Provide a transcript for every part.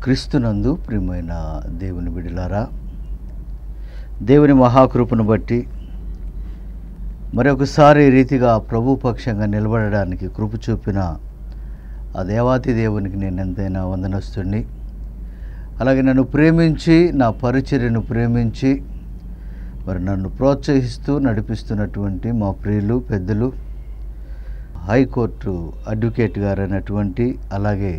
క్రీస్తునందు ప్రియమైన దేవుని బిడిలారా దేవుని మహాకృపను బట్టి మరొకసారి ఈ రీతిగా ప్రభు పక్షంగా నిలబడడానికి కృప చూపిన ఆ దేవాతి దేవునికి నేను ఎంతైనా వందనస్తుడిని అలాగే నన్ను ప్రేమించి నా పరిచర్యను ప్రేమించి మరి నన్ను ప్రోత్సహిస్తూ నడిపిస్తున్నటువంటి మా ప్రియులు పెద్దలు హైకోర్టు అడ్వకేట్ గారు అయినటువంటి అలాగే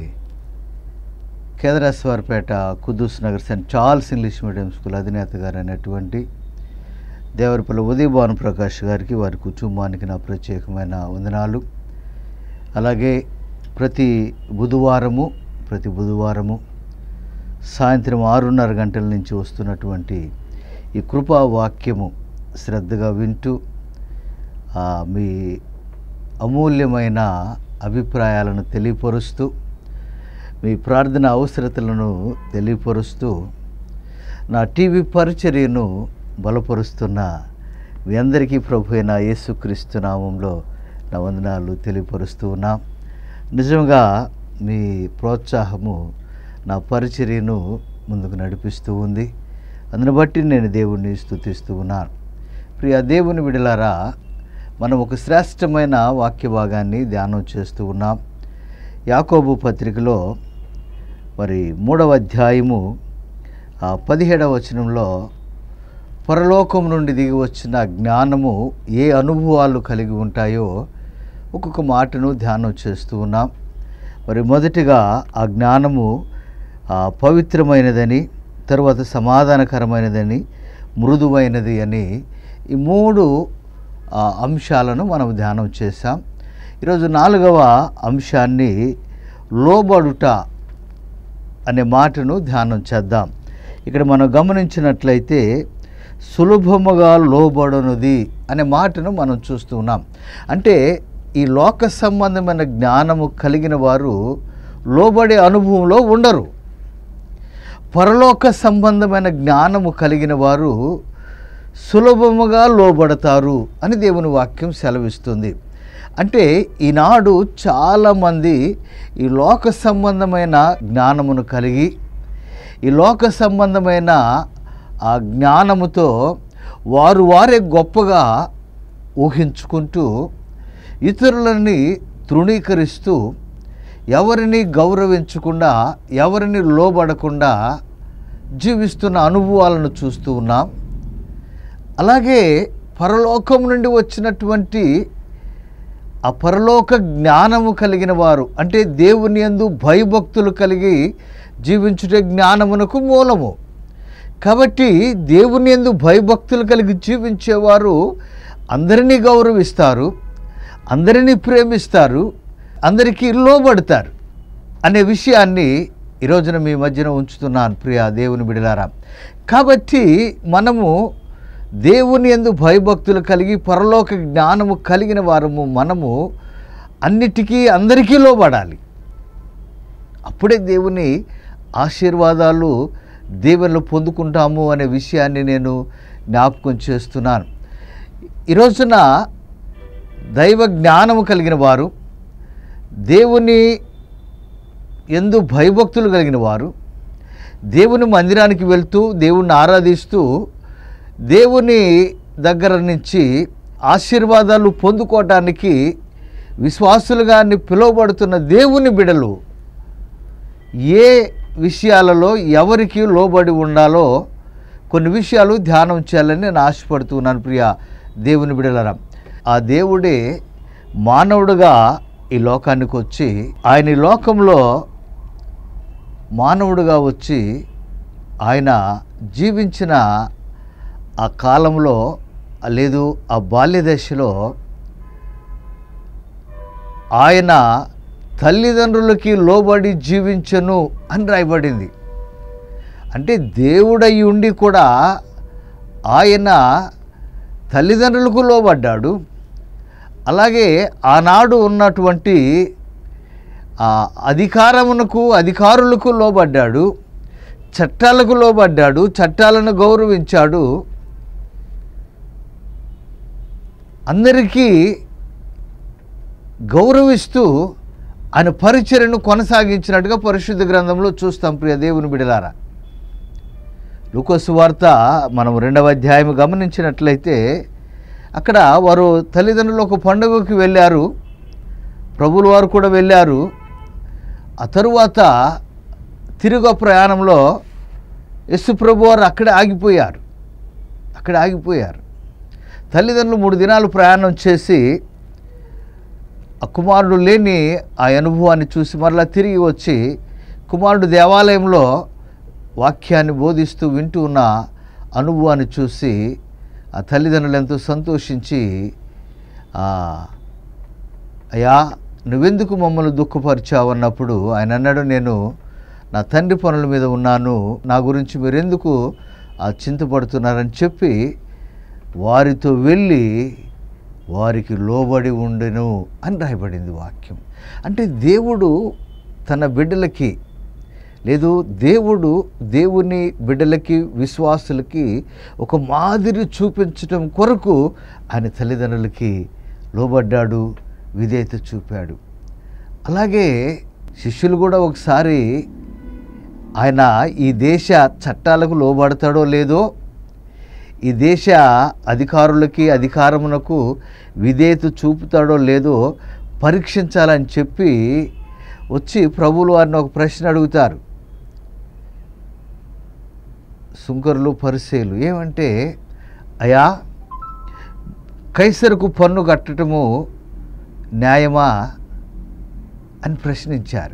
Kedareswarapeta Kuddus Nagar Saint Charles English medium school అధినేత గారు అయినటువంటి దేవరపల్లి ఉదయ్ భాను ప్రకాష్ గారికి వారి కుటుంబానికి నా ప్రత్యేకమైన వందనాలు అలాగే ప్రతి బుధవారము ప్రతి బుధవారము సాయంత్రం ఆరున్నర గంటల నుంచి వస్తున్నటువంటి ఈ కృపా వాక్యము శ్రద్ధగా వింటూ ఆ, మీ అమూల్యమైన అభిప్రాయాలను తెలియపరుస్తూ మీ ప్రార్థన అవసరతలను తెలియపరుస్తూ నా టీవీ పరిచర్యను బలపరుస్తున్న మీ అందరికీ ప్రభు అయిన యేసుక్రీస్తు నామంలో నా వందనాలు తెలియపరుస్తూ ఉన్నా నిజంగా మీ ప్రోత్సాహము నా పరిచర్యను ముందుకు నడిపిస్తూ ఉంది అందుని బట్టి నేను దేవుణ్ణి స్తుతిస్తూ ఉన్నాను ప్రియ దేవుని విడలారా మనం ఒక శ్రేష్టమైన వాక్య భాగాన్ని ధ్యానం చేస్తూ ఉన్నాం యాకోబు పత్రికలో మరి మూడవ అధ్యాయము ఆ పదిహేడవ వచనంలో పరలోకం నుండి దిగి వచ్చిన జ్ఞానము ఏ అనుభవాలు కలిగి ఉంటాయో ఒక్కొక్క మాటను ధ్యానం చేస్తూ ఉన్నాం మరి మొదటిగా ఆ జ్ఞానము ఆ, పవిత్రమైనదని తర్వాత సమాధానకరమైనదని మృదువైనది అని ఈ మూడు ఆ, అంశాలను మనం ధ్యానం చేశాం ఈరోజు నాలుగవ అంశాన్ని లోబడుట అనే మాటను ధ్యానం చేద్దాం ఇక్కడ మనం గమనించినట్లయితే సులభముగా లోబడనుది అనే మాటను మనం చూస్తూ ఉన్నాం అంటే ఈ లోక సంబంధమైన జ్ఞానము కలిగిన వారు లోబడే అనుభవంలో ఉండరు పరలోక సంబంధమైన జ్ఞానము కలిగిన వారు సులభముగా లోబడతారు అని దేవుని వాక్యం సెలవిస్తుంది అంటే ఈనాడు చాలామంది ఈ లోక సంబంధమైన జ్ఞానమును కలిగి ఈ లోక సంబంధమైన ఆ జ్ఞానముతో వారు వారే గొప్పగా ఊహించుకుంటూ ఇతరులని తృణీకరిస్తూ ఎవరిని గౌరవించకుండా ఎవరిని లోబడకుండా జీవిస్తున్న అనుభవాలను చూస్తూ ఉన్నాం అలాగే పరలోకం నుండి వచ్చినటువంటి ఆ పరలోక జ్ఞానము కలిగిన వారు అంటే దేవుని యందు భయభక్తులు కలిగి జీవించుటే జ్ఞానమునకు మూలము కాబట్టి దేవుని యందు భయభక్తులు కలిగి జీవించేవారు అందరినీ గౌరవిస్తారు అందరినీ ప్రేమిస్తారు అందరికీ లోబడతారు అనే విషయాన్ని ఈ రోజున మీ మధ్యన ఉంచుతున్నాను ప్రియ దేవుని బిడలారా కాబట్టి మనము దేవుని ఎందు భయభక్తులు కలిగి పరలోక జ్ఞానము కలిగిన వారము మనము అన్నిటికీ అందరికీ లోబడాలి అప్పుడే దేవుని ఆశీర్వాదాలు దేవుళ్ళు పొందుకుంటాము అనే విషయాన్ని నేను జ్ఞాపకం చేస్తున్నాను ఈ రోజున దైవ జ్ఞానము కలిగిన వారు దేవుని ఎందు భయభక్తులు కలిగిన వారు దేవుని మందిరానికి వెళ్తూ దేవుణ్ణి ఆరాధిస్తూ దేవుని దగ్గర నుంచి ఆశీర్వాదాలు పొందుకోవటానికి విశ్వాసులుగా పిలువబడుతున్న దేవుని బిడలు ఏ విషయాలలో ఎవరికి లోబడి ఉండాలో కొన్ని విషయాలు ధ్యానం చేయాలని నేను ఆశపడుతున్నాను ప్రియ దేవుని బిడలరా ఆ దేవుడే మానవుడుగా ఈ లోకానికి వచ్చి ఆయన ఈ లోకంలో మానవుడుగా వచ్చి ఆయన జీవించిన ఆ కాలంలో లేదు ఆ బాల్య దశలో ఆయన తల్లిదండ్రులకి లోబడి జీవించను అని రాయబడింది అంటే దేవుడై ఉండి కూడా ఆయన తల్లిదండ్రులకు లోబడ్డాడు అలాగే ఆనాడు ఉన్నటువంటి ఆ అధికారమునకు అధికారులకు లోబడ్డాడు చట్టాలకు లోబడ్డాడు చట్టాలను గౌరవించాడు అందరికీ గౌరవిస్తూ ఆయన పరిచర్యను కొనసాగించినట్టుగా పరిశుద్ధ గ్రంథంలో చూస్తాం ప్రియ దేవుని బిడలారా లూకోసు వార్త మనం రెండవ అధ్యాయం గమనించినట్లయితే అక్కడ వారు తల్లిదండ్రులు ఒక పండుగకి వెళ్ళారు ప్రభులు వారు కూడా వెళ్ళారు ఆ తరువాత తిరుగు ప్రయాణంలో యస్సు ప్రభు వారు అక్కడే ఆగిపోయారు అక్కడ ఆగిపోయారు తల్లిదండ్రులు మూడు దినాలు ప్రయాణం చేసి ఆ కుమారుడు లేని ఆ అనుభవాన్ని చూసి మరలా తిరిగి వచ్చి కుమారుడు దేవాలయంలో వాక్యాన్ని బోధిస్తూ వింటూ ఉన్న అనుభవాన్ని చూసి ఆ తల్లిదండ్రులు ఎంతో సంతోషించి "ఆ, అయ్యా నువ్వెందుకు మమ్మల్ని దుఃఖపరిచావు అన్నప్పుడు ఆయన అన్నాడు నేను నా తండ్రి పనుల మీద ఉన్నాను నా గురించి మీరెందుకు ఆ చింతపడుతున్నారని చెప్పి వారితో వెళ్ళి వారికి లోబడి ఉండెను అని రాయబడింది వాక్యం అంటే దేవుడు తన బిడ్డలకి లేదు దేవుడు దేవుని బిడ్డలకి విశ్వాసులకి ఒక మాదిరి చూపించటం కొరకు ఆయన తల్లిదండ్రులకి లోబడ్డాడు విధేయత చూపాడు అలాగే శిష్యులు కూడా ఒకసారి ఆయన ఈ దేశ చట్టాలకు లోబడతాడో లేదో ఈ దేశ అధికారులకి అధికారమునకు విధేయత చూపుతాడో లేదో పరీక్షించాలని చెప్పి వచ్చి ప్రభువులు వారిని ఒక ప్రశ్న అడుగుతారు సుంకరులు పరిసేలు ఏమంటే అయా కైసరుకు పన్ను కట్టడము న్యాయమా అని ప్రశ్నించారు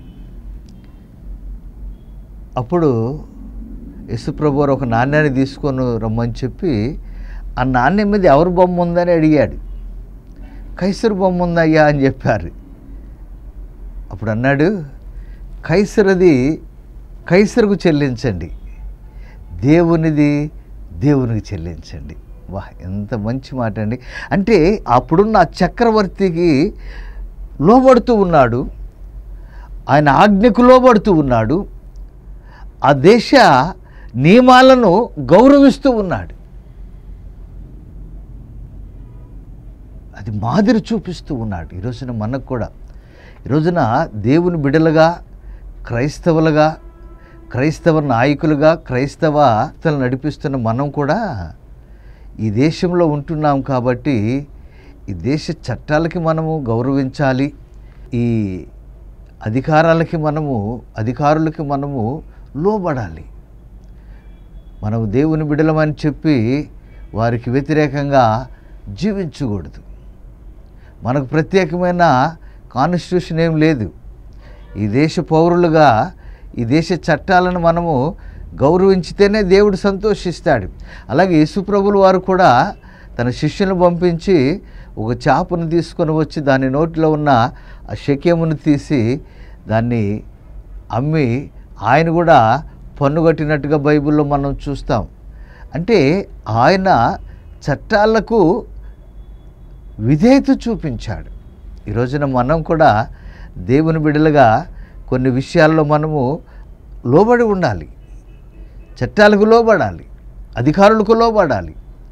అప్పుడు యశుప్రభు వారు ఒక నాణ్యాన్ని తీసుకొని రమ్మని చెప్పి ఆ నాణ్యం మీద ఎవరి బొమ్మ ఉందని అడిగాడు కైసరు బొమ్మ ఉందయ్యా అని చెప్పారు అప్పుడు అన్నాడు కైసరది కైసరుకు చెల్లించండి దేవునిది దేవునికి చెల్లించండి వా ఎంత మంచి మాట అండి అంటే అప్పుడున్న ఆ చక్రవర్తికి లోబడుతూ ఉన్నాడు ఆయన ఆజ్ఞకు లోబడుతూ ఉన్నాడు ఆ దేశ నియమాలను గౌరవిస్తూ ఉన్నాడు అది మాదిరి చూపిస్తూ ఉన్నాడు ఈ రోజున మనకు కూడా ఈ రోజున దేవుని బిడలుగా క్రైస్తవులుగా క్రైస్తవ నాయకులుగా క్రైస్తవ తలను నడిపిస్తున్న మనం కూడా ఈ దేశంలో ఉంటున్నాం కాబట్టి ఈ దేశ చట్టాలకి మనము గౌరవించాలి ఈ అధికారాలకి మనము అధికారులకి మనము లోబడాలి మనము దేవుని బిడలమని చెప్పి వారికి వ్యతిరేకంగా జీవించకూడదు మనకు ప్రత్యేకమైన కాన్స్టిట్యూషన్ ఏం లేదు ఈ దేశ పౌరులుగా ఈ దేశ చట్టాలను మనము గౌరవించితేనే దేవుడు సంతోషిస్తాడు అలాగే యేసుప్రభులు వారు కూడా తన శిష్యులను పంపించి ఒక చేపను తీసుకొని వచ్చి దాని నోటిలో ఉన్న ఆ శక్యమును తీసి దాన్ని అమ్మి ఆయన కూడా పన్ను కట్టినట్టుగా బైబిల్లో మనం చూస్తాం అంటే ఆయన చట్టాలకు విధేయత చూపించాడు ఈ రోజున మనం కూడా దేవుని బిడ్డలుగా కొన్ని విషయాల్లో మనము లోబడి ఉండాలి చట్టాలకు లోబడాలి అధికారులకు లోబడాలి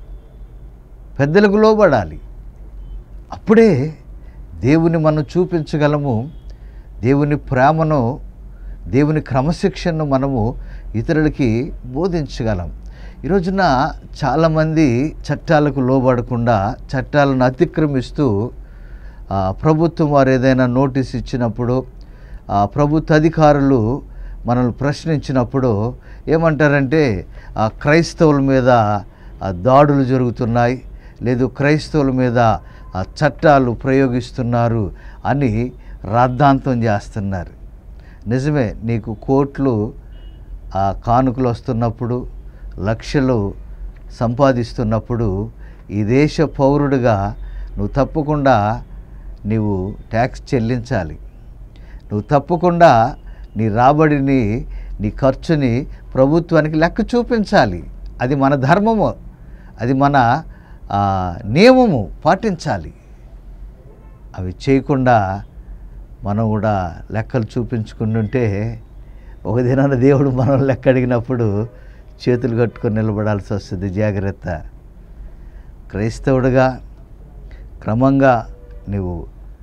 పెద్దలకు లోబడాలి అప్పుడే దేవుని మనం చూపించగలము దేవుని ప్రేమను దేవుని క్రమశిక్షణను మనము ఇతరులకి బోధించగలం ఈ రోజున చాలామంది చట్టాలకు లోబడకుండా చట్టాలను అతిక్రమిస్తూ ఆ, ప్రభుత్వం వారు ఏదైనా నోటీస్ ఇచ్చినప్పుడు ఆ, ప్రభుత్వ అధికారులు మనల్ని ప్రశ్నించినప్పుడు ఏమంటారంటే ఆ, క్రైస్తవుల మీద ఆ, దాడులు జరుగుతున్నాయి లేదు క్రైస్తవుల మీద ఆ, చట్టాలు ప్రయోగిస్తున్నారు అని రాద్ధాంతం చేస్తున్నారు నిజమే నీకు కోట్లు ఆ కానుకలు వస్తున్నప్పుడు లక్షలు సంపాదిస్తున్నప్పుడు ఈ దేశ పౌరుడిగా నువ్వు తప్పకుండా నీవు ట్యాక్స్ చెల్లించాలి నువ్వు తప్పకుండా నీ రాబడిని నీ ఖర్చుని ప్రభుత్వానికి లెక్క చూపించాలి అది మన ధర్మము అది మన ఆ, నియమము పాటించాలి అవి చేయకుండా మనం కూడా లెక్కలు చూపించుకుంటుంటే ఒక దినాన దేవుడు మనం లెక్క అడిగినప్పుడు చేతులు కట్టుకొని నిలబడాల్సి వస్తుంది జాగ్రత్త క్రైస్తవుడిగా క్రమంగా నువ్వు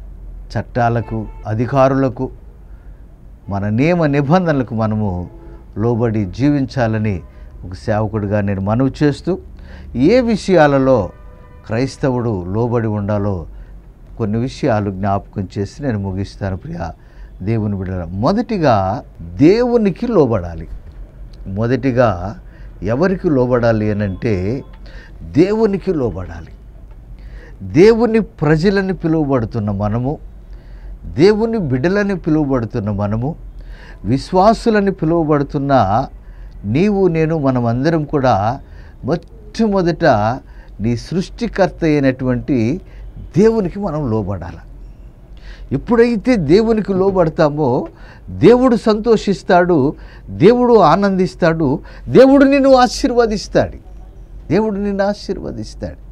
చట్టాలకు అధికారులకు మన నియమ నిబంధనలకు మనము లోబడి జీవించాలని ఒక సేవకుడిగా నేను మనవి చేస్తూ ఏ విషయాలలో క్రైస్తవుడు లోబడి ఉండాలో కొన్ని విషయాలు జ్ఞాపకం చేసి నేను ముగిస్తాను ప్రియ దేవుని బిడ్డ మొదటిగా దేవునికి లోబడాలి మొదటిగా ఎవరికి లోబడాలి అని అంటే దేవునికి లోబడాలి దేవుని ప్రజలని పిలువబడుతున్న మనము దేవుని బిడ్డలని పిలువబడుతున్న మనము విశ్వాసులని పిలువబడుతున్న నీవు నేను మనమందరం కూడా మొట్టమొదట నీ సృష్టికర్త అయినటువంటి దేవునికి మనం లోబడాలి ఎప్పుడైతే దేవునికి లోబడతామో దేవుడు సంతోషిస్తాడు దేవుడు ఆనందిస్తాడు దేవుడు నిన్ను ఆశీర్వదిస్తాడు దేవుడు నిన్ను ఆశీర్వదిస్తాడు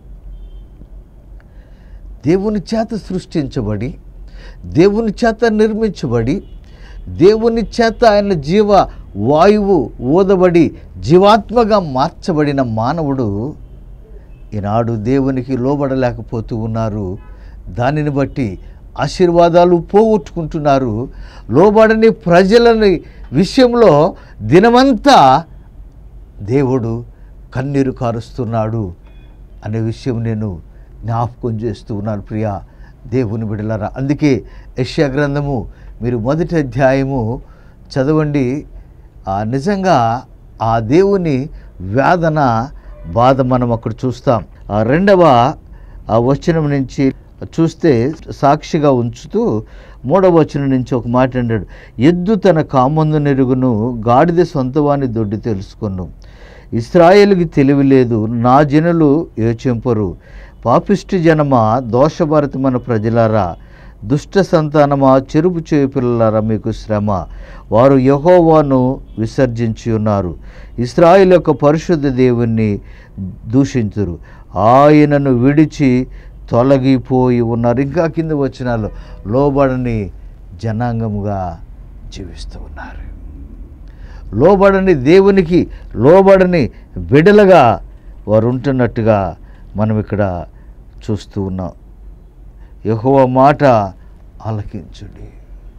దేవుని చేత సృష్టించబడి దేవుని చేత నిర్మించబడి దేవుని చేత ఆయన జీవ వాయువు ఊదబడి జీవాత్మగా మార్చబడిన మానవుడు ఈనాడు దేవునికి లోబడలేకపోతూ ఉన్నారు దానిని బట్టి ఆశీర్వాదాలు పోగొట్టుకుంటున్నారు లోబడని ప్రజలని విషయంలో దినమంతా దేవుడు కన్నీరు కారుస్తున్నాడు అనే విషయం నేను జ్ఞాపకం చేస్తూ ఉన్నాను ప్రియా దేవుని బిడలరా అందుకే యశ్యా గ్రంథము మీరు మొదటి అధ్యాయము చదవండి ఆ నిజంగా ఆ దేవుని వేదన బాధ మనం అక్కడ చూస్తాం ఆ రెండవ ఆ వచనం నుంచి చూస్తే సాక్షిగా ఉంచుతూ మూడవ వచనం నుంచి ఒక మాట అన్నాడు ఎద్దు తన కామందు నెరుగును గాడిద సొంతవాని దొడ్డి తెలుసుకొను ఇస్రాయేలుకి తెలివి లేదు నా జనులు యోచింపరు పాపిష్టి జనమ దోషభరితమైన ప్రజలారా దుష్ట సంతానమా చెరుపు చేయి పిల్లలారా మీకు శ్రమ వారు యహోవాను విసర్జించి ఉన్నారు ఇస్రాయిల్ యొక్క పరిశుద్ధ దేవుణ్ణి దూషించురు ఆయనను విడిచి తొలగిపోయి ఉన్నారు ఇంకా కింద వచ్చినాలు లోబడని జనాంగముగా జీవిస్తూ ఉన్నారు లోబడని దేవునికి లోబడని బిడలుగా వారు ఉంటున్నట్టుగా మనం ఇక్కడ చూస్తూ ఉన్నాం యెహోవా మాట ఆలకించుడి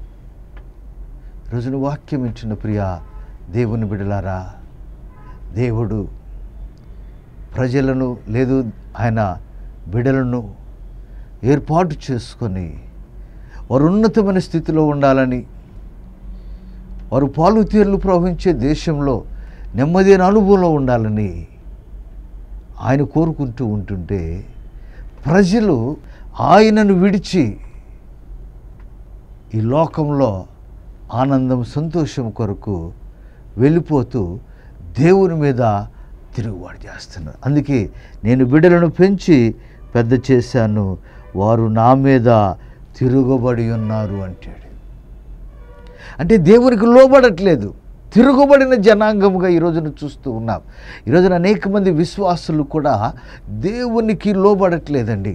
రోజున వాక్యం ఇచ్చిన ప్రియ దేవుని బిడలారా దేవుడు ప్రజలను లేదు ఆయన బిడలను ఏర్పాటు చేసుకొని వారు ఉన్నతమైన స్థితిలో ఉండాలని వారు పాలు తీర్లు ప్రవహించే దేశంలో నెమ్మదైన అనుభవంలో ఉండాలని ఆయన కోరుకుంటూ ఉంటుంటే ప్రజలు ఆయనను విడిచి ఈ లోకంలో ఆనందం సంతోషం కొరకు వెళ్ళిపోతూ దేవుని మీద తిరుగుబాటు చేస్తున్నారు అందుకే నేను బిడ్డలను పెంచి పెద్ద చేశాను వారు నా మీద తిరుగుబడి ఉన్నారు అంటాడు అంటే దేవునికి లోబడట్లేదు తిరుగుబడిన జనాంగముగా ఈ రోజున చూస్తూ ఉన్నాం ఈ రోజున అనేక మంది విశ్వాసులు కూడా దేవునికి లోబడట్లేదండి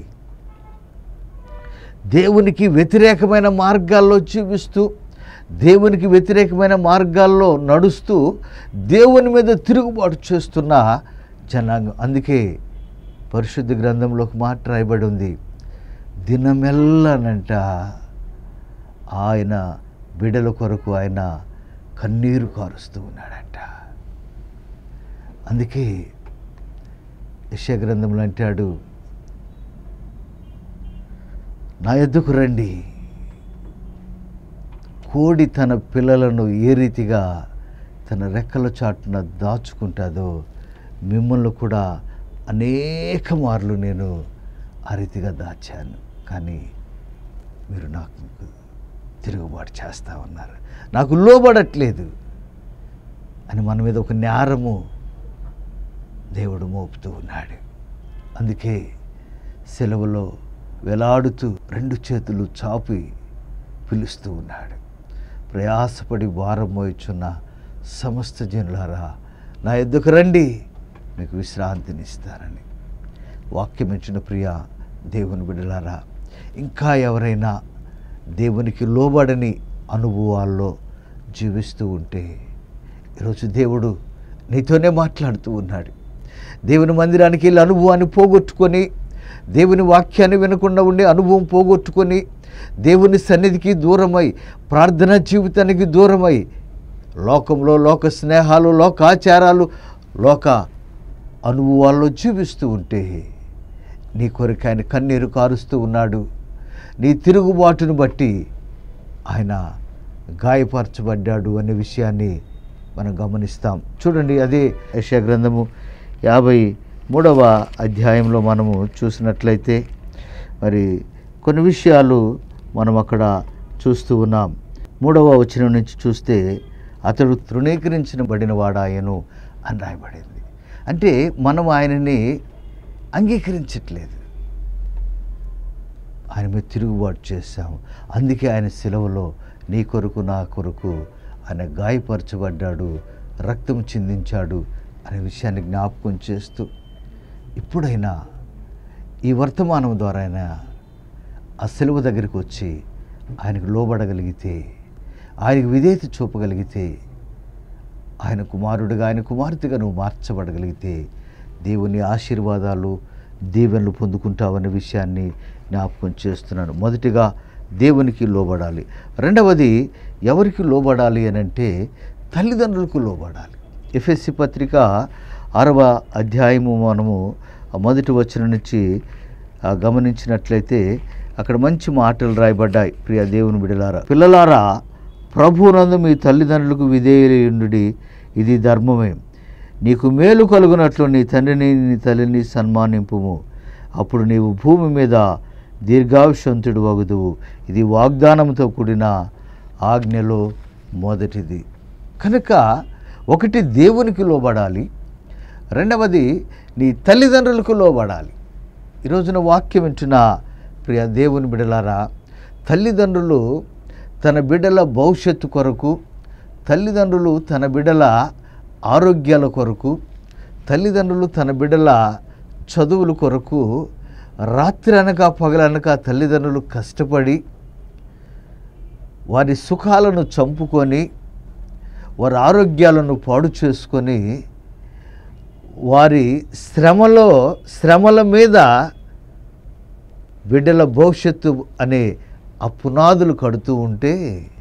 దేవునికి వ్యతిరేకమైన మార్గాల్లో జీవిస్తూ దేవునికి వ్యతిరేకమైన మార్గాల్లో నడుస్తూ దేవుని మీద తిరుగుబాటు చేస్తున్న జనాంగం అందుకే పరిశుద్ధ గ్రంథంలో ఒక మాట రాయబడి ఉంది దినమెల్లనంట ఆయన బిడల కొరకు ఆయన కన్నీరు కారుస్తూ ఉన్నాడంట అందుకే యశగ్రంథంలో అంటాడు నా ఎద్దుకు రండి కోడి తన పిల్లలను ఏ రీతిగా తన రెక్కల చాటున దాచుకుంటుందో మిమ్మల్ని కూడా అనేక మార్లు నేను ఆ రీతిగా దాచాను కానీ మీరు నాకు తిరుగుబాటు చేస్తా ఉన్నారు నాకు లోబడట్లేదు అని మన మీద ఒక నేరము దేవుడు మోపుతూ ఉన్నాడు అందుకే సెలవులో వేలాడుతూ రెండు చేతులు చాపి పిలుస్తూ ఉన్నాడు ప్రయాసపడి భారం మోయిచున్న సమస్త జనులారా నా ఎద్దుకు రండి మీకు విశ్రాంతిని ఇస్తారని వాక్యం ఇచ్చిన ప్రియ దేవుని బిడ్డలారా ఇంకా ఎవరైనా దేవునికి లోబడని అనుభవాల్లో జీవిస్తూ ఉంటే ఈరోజు దేవుడు నీతోనే మాట్లాడుతూ ఉన్నాడు దేవుని మందిరానికి వెళ్ళి అనుభవాన్ని పోగొట్టుకొని దేవుని వాక్యాన్ని వినకుండా ఉండే అనుభవం పోగొట్టుకొని దేవుని సన్నిధికి దూరమై ప్రార్థనా జీవితానికి దూరమై లోకంలో లోక స్నేహాలు లోక ఆచారాలు లోక అనుభవాల్లో జీవిస్తూ ఉంటే నీ కొరకు ఆయన కన్నీరు కారుస్తూ ఉన్నాడు నీ తిరుగుబాటును బట్టి ఆయన గాయపరచబడ్డాడు అనే విషయాన్ని మనం గమనిస్తాం చూడండి అదే యశా గ్రంథము యాభై మూడవ అధ్యాయంలో మనము చూసినట్లయితే మరి కొన్ని విషయాలు మనం అక్కడ చూస్తూ ఉన్నాం మూడవ వచనం నుంచి చూస్తే అతడు తృణీకరించిన బడిన వాడాయను అని రాయబడింది అంటే మనం ఆయనని అంగీకరించట్లేదు ఆయన మీద తిరుగుబాటు చేశాం అందుకే ఆయన సెలవులో నీ కొరకు నా కొరకు ఆయన గాయపరచబడ్డాడు రక్తం చిందించాడు అనే విషయాన్ని జ్ఞాపకం చేస్తూ ఇప్పుడైనా ఈ వర్తమానం ద్వారా అయినా ఆ సెలవు దగ్గరికి వచ్చి ఆయనకు లోబడగలిగితే ఆయనకు విధేయత చూపగలిగితే ఆయన కుమారుడిగా ఆయన కుమార్తెగా నువ్వు మార్చబడగలిగితే దేవుని ఆశీర్వాదాలు దీవెనలు పొందుకుంటావనే విషయాన్ని జ్ఞాపకం చేస్తున్నాను మొదటిగా దేవునికి లోబడాలి రెండవది ఎవరికి లోబడాలి అని అంటే తల్లిదండ్రులకు లోబడాలి ఎఫ్ఎస్సి పత్రిక ఆరవ అధ్యాయము మనము ఆ మొదటి వచనం నుంచి ఆ, గమనించినట్లయితే అక్కడ మంచి మాటలు రాయబడ్డాయి ప్రియ దేవుని బిడలారా పిల్లలారా ప్రభువునందు మీ తల్లిదండ్రులకు విధేయుడి ఇది ధర్మమే నీకు మేలు కలుగునట్లు నీ తండ్రిని నీ తల్లిని సన్మానింపుము అప్పుడు నీవు భూమి మీద దీర్ఘాయుషంతుడు వగుదువు ఇది వాగ్దానంతో కూడిన ఆజ్ఞలో మొదటిది కనుక ఒకటి దేవునికి లోబడాలి రెండవది నీ తల్లిదండ్రులకు లోబడాలి ఈరోజున వాక్యం వింటున్న ప్రియ దేవుని బిడలారా తల్లిదండ్రులు తన బిడ్డల భవిష్యత్తు కొరకు తల్లిదండ్రులు తన బిడ్డల ఆరోగ్యాల కొరకు తల్లిదండ్రులు తన బిడ్డల చదువుల కొరకు రాత్రి అనక పగలనక తల్లిదండ్రులు కష్టపడి వారి సుఖాలను చంపుకొని వారి ఆరోగ్యాలను పాడు చేసుకొని వారి శ్రమలో శ్రమల మీద బిడ్డల భవిష్యత్తు అనే ఆ పునాదులు కడుతూ ఉంటే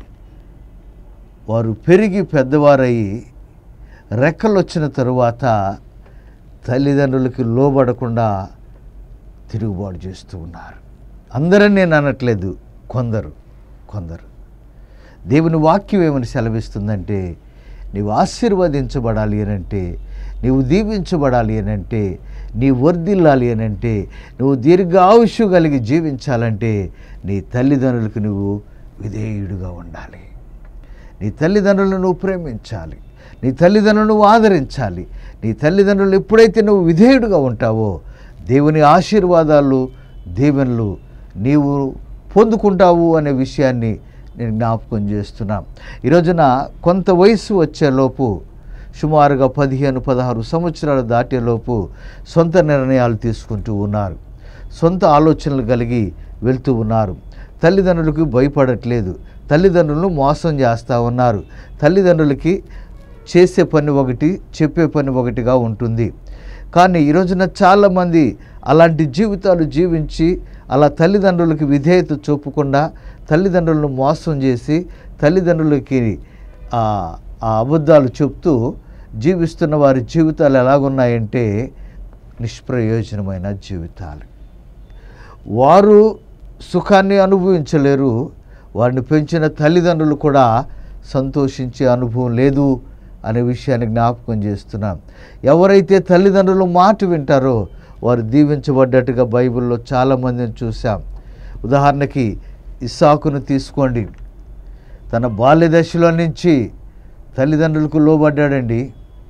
వారు పెరిగి పెద్దవారయ్యి రెక్కలు వచ్చిన తరువాత తల్లిదండ్రులకి లోబడకుండా తిరుగుబాటు చేస్తూ ఉన్నారు అందరని నేను అనట్లేదు కొందరు కొందరు దేవుని వాక్యం ఏమని సెలవిస్తుందంటే నీవు ఆశీర్వదించబడాలి అని అంటే నీవు దీవించబడాలి అని అంటే నీ వర్ధిల్లాలి అని అంటే నువ్వు దీర్ఘాయుషు కలిగి జీవించాలంటే నీ తల్లిదండ్రులకు నువ్వు విధేయుడుగా ఉండాలి నీ తల్లిదండ్రులను నువ్వు ప్రేమించాలి నీ తల్లిదండ్రులను నువ్వు ఆదరించాలి నీ తల్లిదండ్రులు ఎప్పుడైతే నువ్వు విధేయుడుగా ఉంటావో దేవుని ఆశీర్వాదాలు దీవెనలు నీవు పొందుకుంటావు అనే విషయాన్ని నేను జ్ఞాపకం చేస్తున్నా ఈ రోజున కొంత వయసు వచ్చేలోపు సుమారుగా పదిహేను పదహారు సంవత్సరాలు దాటేలోపు సొంత నిర్ణయాలు తీసుకుంటూ ఉన్నారు సొంత ఆలోచనలు కలిగి వెళ్తూ ఉన్నారు తల్లిదండ్రులకు భయపడట్లేదు తల్లిదండ్రులను మోసం చేస్తూ ఉన్నారు తల్లిదండ్రులకి చేసే పని ఒకటి చెప్పే పని ఒకటిగా ఉంటుంది కానీ ఈ రోజున చాలామంది అలాంటి జీవితాలు జీవించి అలా తల్లిదండ్రులకి విధేయత చూపకుండా తల్లిదండ్రులను మోసం చేసి తల్లిదండ్రులకి ఆ ఆ అబద్ధాలు చెప్తూ జీవిస్తున్న వారి జీవితాలు ఎలాగున్నాయంటే నిష్ప్రయోజనమైన జీవితాలు వారు సుఖాన్ని అనుభవించలేరు వారిని పెంచిన తల్లిదండ్రులు కూడా సంతోషించే అనుభవం లేదు అనే విషయాన్ని జ్ఞాపకం చేస్తున్నాం ఎవరైతే తల్లిదండ్రులు మాట వింటారో వారు దీవించబడ్డట్టుగా బైబిల్లో చాలామందిని చూసాం ఉదాహరణకి ఇస్సాకును తీసుకోండి తన బాల్య దశలో నుంచి తల్లిదండ్రులకు లోబడ్డాడండి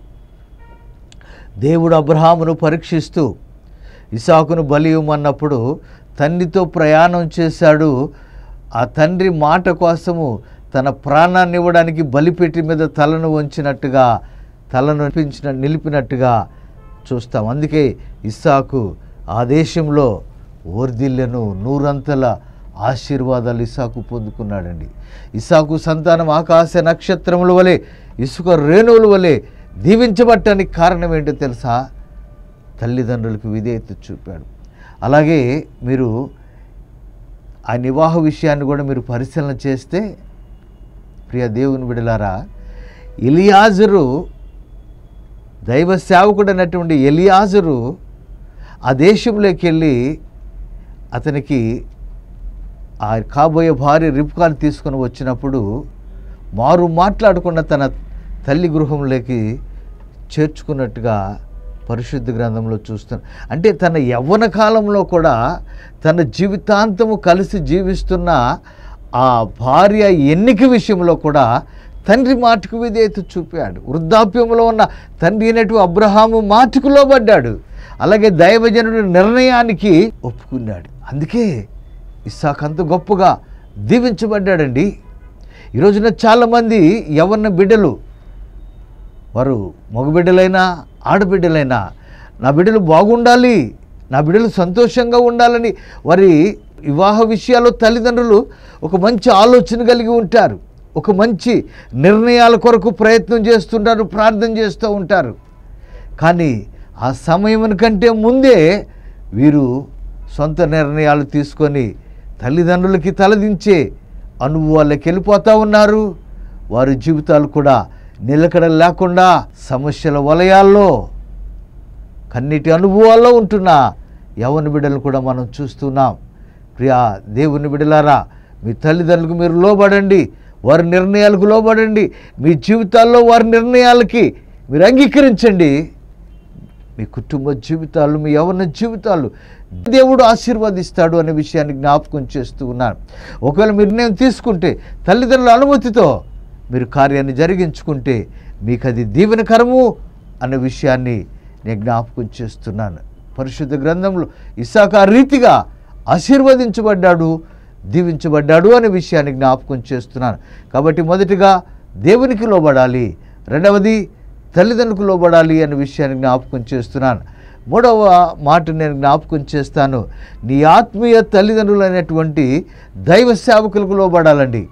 దేవుడు అబ్రహామును పరీక్షిస్తూ ఇసాకును బలి ఇవ్వమన్నప్పుడు తండ్రితో ప్రయాణం చేశాడు ఆ తండ్రి మాట కోసము తన ప్రాణాన్ని ఇవ్వడానికి బలిపెట్టి మీద తలను వంచినట్టుగా తలను నిలిపించిన నిలిపినట్టుగా చూస్తాం అందుకే ఇస్సాకు ఆ దేశంలో ఓర్దిల్లెను నూరంతల ఆశీర్వాదాలు ఇసాకు పొందుకున్నాడండి ఇసాకు సంతానం ఆకాశ నక్షత్రముల వలె ఇసుక రేణువుల వలె దీవించబట్టడానికి కారణం ఏంటో తెలుసా తల్లిదండ్రులకు విధేయత చూపాడు అలాగే మీరు ఆ వివాహ విషయాన్ని కూడా మీరు పరిశీలన చేస్తే ప్రియ దేవుని బిడలారా ఎలియాజరు దైవ సేవకుడు అన్నటువంటి ఎలియాజరు ఆ దేశంలోకి వెళ్ళి అతనికి ఆ కాబోయే భార్య రిప్కాను తీసుకొని వచ్చినప్పుడు మారు మాట్లాడకుండా తన తల్లి గృహంలోకి చేర్చుకున్నట్టుగా పరిశుద్ధ గ్రంథంలో చూస్తున్నాం అంటే తన యవ్వన కాలంలో కూడా తన జీవితాంతము కలిసి జీవిస్తున్న ఆ భార్య ఎన్నిక విషయంలో కూడా తండ్రి మాటకు విధేయత చూపాడు వృద్ధాప్యంలో ఉన్న తండ్రి అయినటు అబ్రహాము మాటకు లోబడ్డాడు అలాగే దైవజనుడి నిర్ణయానికి ఒప్పుకున్నాడు అందుకే ఇస్సాక్ అంత గొప్పగా దీవించబడ్డాడండి ఈ రోజున చాలామంది యవన్న బిడ్డలు వారు మగబిడ్డలైనా ఆడబిడ్డలైనా నా బిడ్డలు బాగుండాలి నా బిడ్డలు సంతోషంగా ఉండాలని వారి వివాహ విషయాల్లో తల్లిదండ్రులు ఒక మంచి ఆలోచన కలిగి ఉంటారు ఒక మంచి నిర్ణయాల కొరకు ప్రయత్నం చేస్తుంటారు ప్రార్థన చేస్తూ ఉంటారు కానీ ఆ సమయం కంటే ముందే వీరు సొంత నిర్ణయాలు తీసుకొని తల్లిదండ్రులకి తలదించే అనుభవాల్లోకి వెళ్ళిపోతూ ఉన్నారు వారి జీవితాలు కూడా నిలకడ లేకుండా సమస్యల వలయాల్లో కన్నిటి అనుభవాల్లో ఉంటున్న యవన బిడ్డలు కూడా మనం చూస్తున్నాం ప్రియా దేవుని బిడ్డలారా మీ తల్లిదండ్రులకు మీరు లోబడండి వారి నిర్ణయాలకు లోబడండి మీ జీవితాల్లో వారి నిర్ణయాలకి మీరు అంగీకరించండి మీ కుటుంబ జీవితాలు మీ యవన జీవితాలు దేవుడు ఆశీర్వదిస్తాడు అనే విషయాన్ని జ్ఞాపకం చేస్తూ ఉన్నాను ఒకవేళ మీరు నిర్ణయం తీసుకుంటే తల్లిదండ్రుల అనుమతితో మీరు కార్యాన్ని జరిగించుకుంటే మీకు అది దీవెనకరము అనే విషయాన్ని నేను జ్ఞాపకం చేస్తున్నాను పరిశుద్ధ గ్రంథంలో ఇసాక ఆ రీతిగా ఆశీర్వదించబడ్డాడు దీవించబడ్డాడు అనే విషయాన్ని జ్ఞాపకం చేస్తున్నాను కాబట్టి మొదటిగా దేవునికి లోబడాలి రెండవది తల్లిదండ్రులకు లోబడాలి అనే విషయాన్ని జ్ఞాపకం చేస్తున్నాను మూడవ మాట నేను జ్ఞాపకం చేస్తాను నీ ఆత్మీయ తల్లిదండ్రులు అనేటువంటి దైవ సేవకులకు లోబడాలండి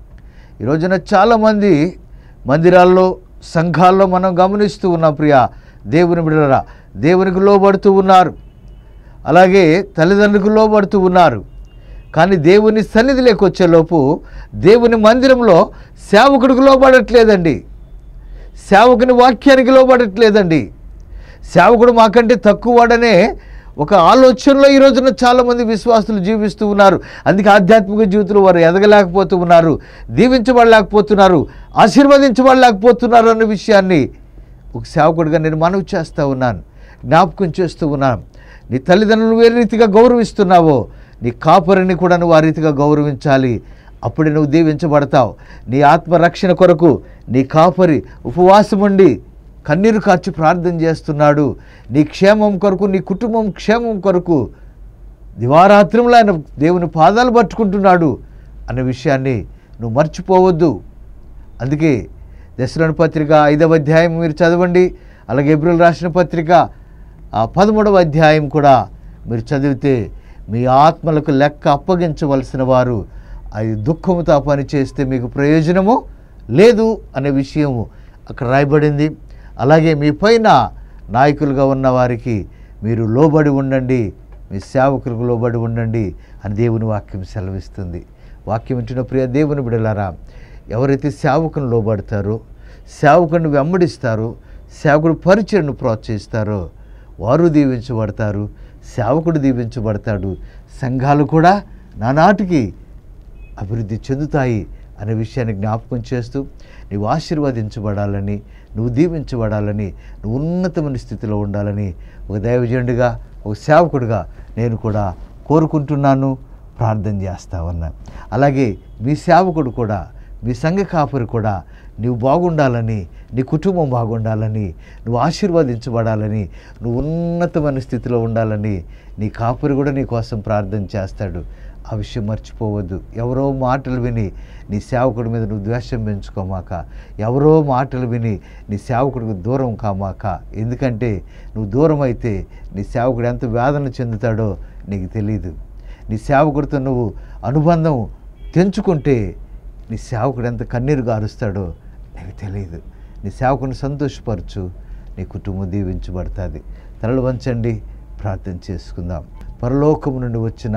ఈ రోజున చాలామంది మందిరాల్లో సంఘాల్లో మనం గమనిస్తూ ఉన్నాం ప్రియ దేవుని బిడ్డరా దేవునికి లోబడుతూ ఉన్నారు అలాగే తల్లిదండ్రులకు లోబడుతూ ఉన్నారు కానీ దేవుని సన్నిధిలోకి వచ్చేలోపు దేవుని మందిరంలో సేవకుడికి లోబడట్లేదండి సేవకుని వాక్యానికి లోబడట్లేదండి సేవకుడు మాకంటే తక్కువ వాడనే ఒక ఆలోచనలో ఈ రోజున చాలామంది విశ్వాసులు జీవిస్తూ ఉన్నారు అందుకే ఆధ్యాత్మిక జీవితంలో వారు ఎదగలేకపోతూ ఉన్నారు దీవించబడలేకపోతున్నారు ఆశీర్వదించబడలేకపోతున్నారు అన్న విషయాన్ని ఒక సేవకుడిగా నేను మనవి చేస్తూ ఉన్నాను జ్ఞాపకం చేస్తూ ఉన్నాను నీ తల్లిదండ్రులు ఏ రీతిగా గౌరవిస్తున్నావో నీ కాపరిని కూడా నువ్వు ఆ రీతిగా గౌరవించాలి అప్పుడే నువ్వు దీవించబడతావు నీ ఆత్మరక్షణ కొరకు నీ కాపరి ఉపవాసం ఉండి కన్నీరు కార్చి ప్రార్థన చేస్తున్నాడు నీ క్షేమం కొరకు నీ కుటుంబం క్షేమం కొరకు దివారాత్రంలో ఆయన దేవుని పాదాలు పట్టుకుంటున్నాడు అనే విషయాన్ని నువ్వు మర్చిపోవద్దు అందుకే దశలోని పత్రిక ఐదవ అధ్యాయం మీరు చదవండి అలాగే ఏప్రిల్ రాసిన పత్రిక ఆ పదమూడవ అధ్యాయం కూడా మీరు చదివితే మీ ఆత్మలకు లెక్క అప్పగించవలసిన వారు అది దుఃఖముతో ఆ పని చేస్తే మీకు ప్రయోజనము లేదు అనే విషయము అక్కడ రాయబడింది అలాగే మీ పైన నాయకులుగా ఉన్న వారికి మీరు లోబడి ఉండండి మీ సేవకులకు లోబడి ఉండండి అని దేవుని వాక్యం సెలవిస్తుంది వాక్యం వింటున్న ప్రియ దేవుని బిడలారా ఎవరైతే సేవకుని లోబడతారో సేవకుని వెంబడిస్తారో సేవకుడు పరిచయను ప్రోత్సహిస్తారో వారు దీవించబడతారు సేవకుడు దీవించబడతాడు సంఘాలు కూడా నానాటికి అభివృద్ధి చెందుతాయి అనే విషయాన్ని జ్ఞాపకం చేస్తూ నీవు ఆశీర్వదించబడాలని నువ్వు దీవించబడాలని నువ్వు ఉన్నతమైన స్థితిలో ఉండాలని ఒక దైవజనుడిగా ఒక సేవకుడిగా నేను కూడా కోరుకుంటున్నాను ప్రార్థన చేస్తా ఉన్నాను అలాగే మీ సేవకుడు కూడా మీ సంఘ కాపురి కూడా నువ్వు బాగుండాలని నీ కుటుంబం బాగుండాలని నువ్వు ఆశీర్వదించబడాలని నువ్వు ఉన్నతమైన స్థితిలో ఉండాలని నీ కాపురి కూడా నీ కోసం ప్రార్థన చేస్తాడు ఆ విషయం మర్చిపోవద్దు ఎవరో మాటలు విని నీ సేవకుడి మీద నువ్వు ద్వేషం పెంచుకోమాక ఎవరో మాటలు విని నీ సేవకుడికి దూరం కామాక ఎందుకంటే నువ్వు దూరం అయితే నీ సేవకుడు ఎంత వేదన చెందుతాడో నీకు తెలియదు నీ సేవకుడితో నువ్వు అనుబంధం తెంచుకుంటే నీ సేవకుడు ఎంత కన్నీరు గారుస్తాడో నీకు తెలియదు నీ సేవకుని సంతోషపరచు నీ కుటుంబం దీవించబడుతుంది తలలు వంచండి ప్రార్థన చేసుకుందాం పరలోకము నుండి వచ్చిన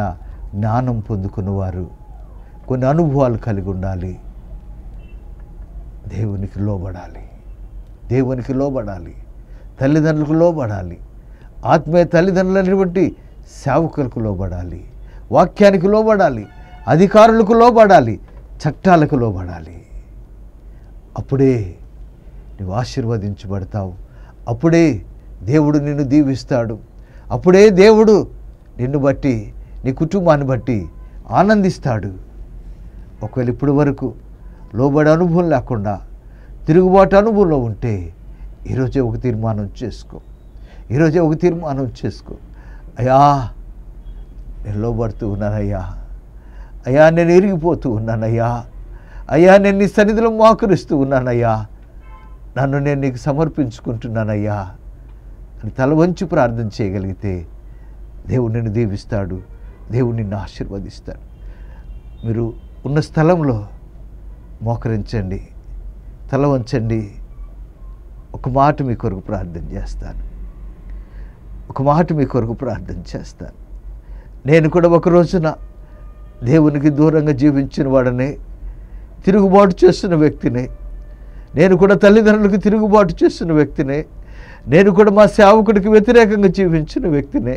జ్ఞానం పొందుకున్నవారు కొన్ని అనుభవాలు కలిగి ఉండాలి దేవునికి లోబడాలి దేవునికి లోబడాలి తల్లిదండ్రులకు లోబడాలి ఆత్మీయ తల్లిదండ్రులని బట్టి సేవకులకు లోబడాలి వాక్యానికి లోబడాలి అధికారులకు లోబడాలి చట్టాలకు లోబడాలి అప్పుడే నువ్వు ఆశీర్వదించబడతావు అప్పుడే దేవుడు నిన్ను దీవిస్తాడు అప్పుడే దేవుడు నిన్ను బట్టి నీ కుటుంబాన్ని బట్టి ఆనందిస్తాడు ఒకవేళ ఇప్పటి వరకు లోబడి అనుభవం లేకుండా తిరుగుబాటు అనుభవంలో ఉంటే ఈరోజే ఒక తీర్మానం చేసుకో ఈరోజే ఒక తీర్మానం చేసుకో అయ్యా నేను లోబడుతూ ఉన్నానయ్యా అయ్యా నేను ఎరిగిపోతూ ఉన్నానయ్యా అయ్యా నేను నీ సన్నిధిలో మోకరిస్తూ ఉన్నానయ్యా నన్ను నేను నీకు సమర్పించుకుంటున్నానయ్యా అని తల వంచి ప్రార్థన చేయగలిగితే దేవుడు నిన్ను దీవిస్తాడు దేవుడు నిన్ను ఆశీర్వదిస్తాడు మీరు ఉన్న స్థలంలో మోకరించండి తల వంచండి ఒక మాట మీ కొరకు ప్రార్థన చేస్తాను ఒక మాట మీ కొరకు ప్రార్థన చేస్తాను నేను కూడా ఒక రోజున దేవునికి దూరంగా జీవించిన వాడనే తిరుగుబాటు చేస్తున్న వ్యక్తినే నేను కూడా తల్లిదండ్రులకు తిరుగుబాటు చేస్తున్న వ్యక్తినే నేను కూడా మా సేవకుడికి వ్యతిరేకంగా జీవించిన వ్యక్తినే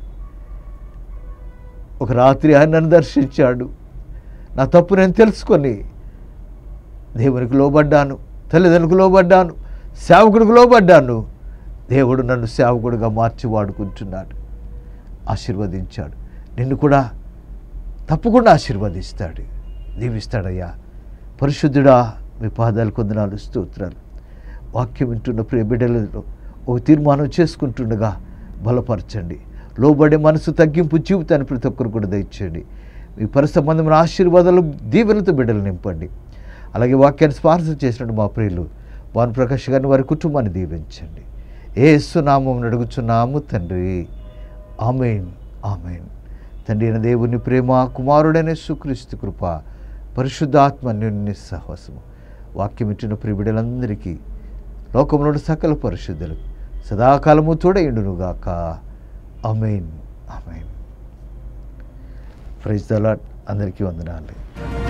ఒక రాత్రి ఆయన నన్ను దర్శించాడు నా తప్పు నేను తెలుసుకొని దేవునికి లోబడ్డాను తల్లిదండ్రులకు లోబడ్డాను సేవకుడికి లోబడ్డాను దేవుడు నన్ను సేవకుడిగా మార్చి వాడుకుంటున్నాడు ఆశీర్వదించాడు నిన్ను కూడా తప్పకుండా ఆశీర్వదిస్తాడు దీవిస్తాడయ్యా పరిశుద్ధుడా మీ పాదాలు కొందనాలు స్తోత్రాలు వాక్యం వింటున్న ప్రియ బిడ్డలలో ఒక తీర్మానం చేసుకుంటుండగా బలపరచండి లోబడే మనసు తగ్గింపు జీవితాన్ని ప్రతి ఒక్కరు కూడా దయచేయండి మీ పరిసంబంధమైన ఆశీర్వాదాలు దీవెనతో బిడ్డలు నింపండి అలాగే వాక్యాన్ని స్పాన్సర్ చేసినట్టు మా ప్రియులు భాను ప్రకాష్ గారిని వారి కుటుంబాన్ని దీవించండి ఏ నామం అడుగుచున్నాము తండ్రి ఆమెన్ ఆమెన్ తండ్రి అయిన దేవుని ప్రేమ కుమారుడైన సుక్రీస్తు కృప పరిశుద్ధాత్మ అన్యోన్య సహవాసము వాక్యం ఇచ్చిన ప్రిబిడలందరికీ లోకంలోని సకల పరిశుద్ధులు సదాకాలము తోడైండునుగాక అమేన్ అమేన్ ప్రైజ్ దలాట్ అందరికీ వందనాలు